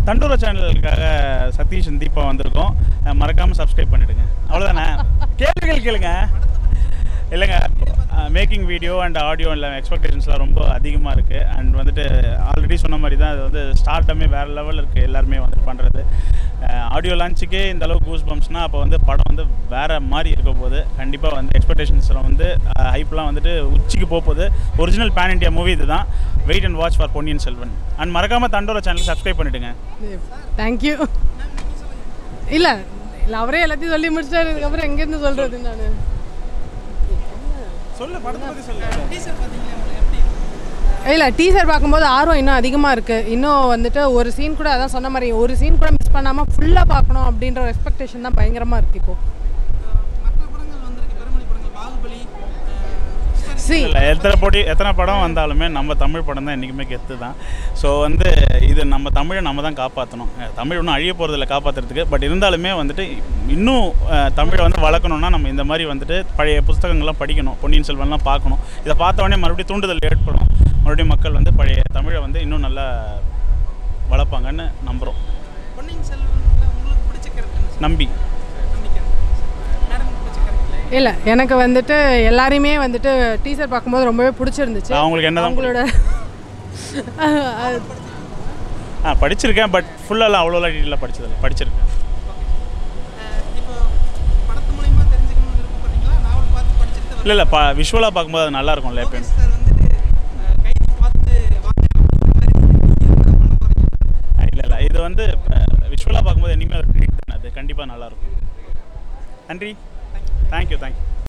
தண்டூர சேனலுக்காக சதீஷ் தீபா வந்திருக்கோம் அஹ் மறக்காம சப்ஸ்கிரைப் பண்ணிடுங்க அவ்வளோதானே கேள்விகள் கேளுங்க இல்லைங்க மேக்கிங் வீடியோ அண்ட் ஆடியோ இல்லை எக்ஸ்பெக்டேஷன்ஸ்லாம் ரொம்ப அதிகமாக இருக்குது அண்ட் வந்துட்டு ஆல்ரெடி சொன்ன மாதிரி தான் அது வந்து ஸ்டார்ட்டமே வேறு லெவல் இருக்குது எல்லாருமே வந்து பண்ணுறது ஆடியோ லான்ச்சுக்கே இந்த அளவுக்கு கூஸ் பம்ப்ஸ்னால் அப்போ வந்து படம் வந்து வேறு மாதிரி இருக்க போது கண்டிப்பாக வந்து எக்ஸ்பெக்டேஷன்ஸில் வந்து ஹைப்லாம் வந்துட்டு உச்சிக்கு போக போகுது ஒரிஜினல் பேன் இண்டியா மூவி இதுதான் wait and watch for Ponniyin Selvan and மறக்காமல் தண்டோர சேனல் சப்ஸ்கிரைப் பண்ணிவிடுங்க தேங்க்யூ இல்லை இல்லை அவரே எல்லாத்தையும் சொல்லி முடிச்சிட்டாரு இதுக்கப்புறம் எங்கேருந்து சொல்கிறது நான் சொல்லு படத்தை பற்றி சொல்லு இல்லை டீசர் பார்க்கும்போது ஆர்வம் இன்னும் அதிகமாக இருக்குது இன்னும் வந்துட்டு ஒரு சீன் கூட அதான் சொன்ன மாதிரி ஒரு சீன் கூட மிஸ் பண்ணாமல் ஃபுல்லாக பார்க்கணும் அப்படின்ற ஒரு எக்ஸ்பெக்டேஷன் தான் பயங்கரமாக இருக்குது இப்போது மற்ற படங்கள் வந்திருக்கு பெருமொழி படங்கள் பாகுபலி அஹ், சி இல்லை எத்தனை போட்டி எத்தனை படம் வந்தாலுமே நம்ம தமிழ் படம் தான் என்றைக்குமே கெத்து தான் ஸோ வந்து இது நம்ம தமிழை நம்ம தான் காப்பாற்றணும் அஹ் தமிழ் ஒன்றும் அழிய போகிறதில்ல காப்பாற்றுறதுக்கு பட் இருந்தாலுமே வந்துட்டு இன்னும் அஹ், தமிழை வந்து வளர்க்கணும்னா நம்ம இந்த மாதிரி வந்துட்டு பழைய புஸ்தகங்கள்லாம் படிக்கணும் பொன்னியின் செல்வன்லாம் பார்க்கணும் இதை பார்த்த உடனே மறுபடியும் தூண்டுதல் ஏற்படும் மறுபடியும் மக்கள் வந்து பழைய தமிழை வந்து இன்னும் நல்லா வளர்ப்பாங்கன்னு நம்புகிறோம் பொன்னியின் செல்வன்ல உங்களுக்கு பிடிச்ச கேரக்டர் நம்பி நம்பிக்கை மேடம் பிடிச்ச கேரக்டர் இல்லை எனக்கு வந்துட்டு எல்லாரையுமே வந்துட்டு டீசர் பார்க்கும்போது ரொம்பவே பிடிச்சிருந்துச்சு அவங்களுக்கு என்னதான் அவங்களோட ஆ படிச்சிருக்கேன் பட் ஃபுல்லாலாம் அவ்வளோலாம் டீட்டெயிலாக படிச்சதில்லை படிச்சிருக்கேன் இப்போ படத்து மூலியமா தெரிஞ்சுக்கணும்னு விருப்பப்படுறீங்களா நாவல் பார்த்து படிச்சுட்டு இல்லை இல்லை பா விஷுவலாக பார்க்கும்போது அது நல்லா இருக்கும்ல எப்பயும் லோகேஷ் சார் வந்துட்டு அஹ், கைதி பார்த்து வாங்க அப்படிங்கிற மாதிரி நீங்க என்ன பண்ண போறீங்க இல்லை இல்லை இது வந்து விஷுவலாக பார்க்கும்போது என்றைக்குமே ஒரு ட்ரீட் தானே அது கண்டிப்பாக நல்லாயிருக்கும் நன்றி தேங்க்யூ தேங்க்யூ